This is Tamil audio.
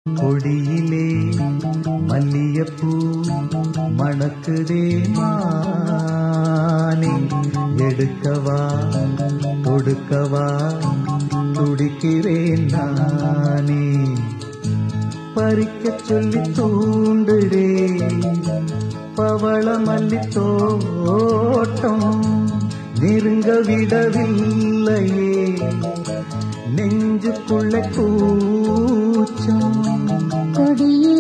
கொடியிலே மல்லியப்பூ மணக்குதே மானே எடுக்கவா கொடுக்கவா துடிக்கிறேன் நானே பறிக்கச் சொல்லி தூண்டுடே பவள மல்லி தோட்டம் நெருங்க விடவில்லையே நெஞ்சுக்குள்ள கூச்சம் கொடியில்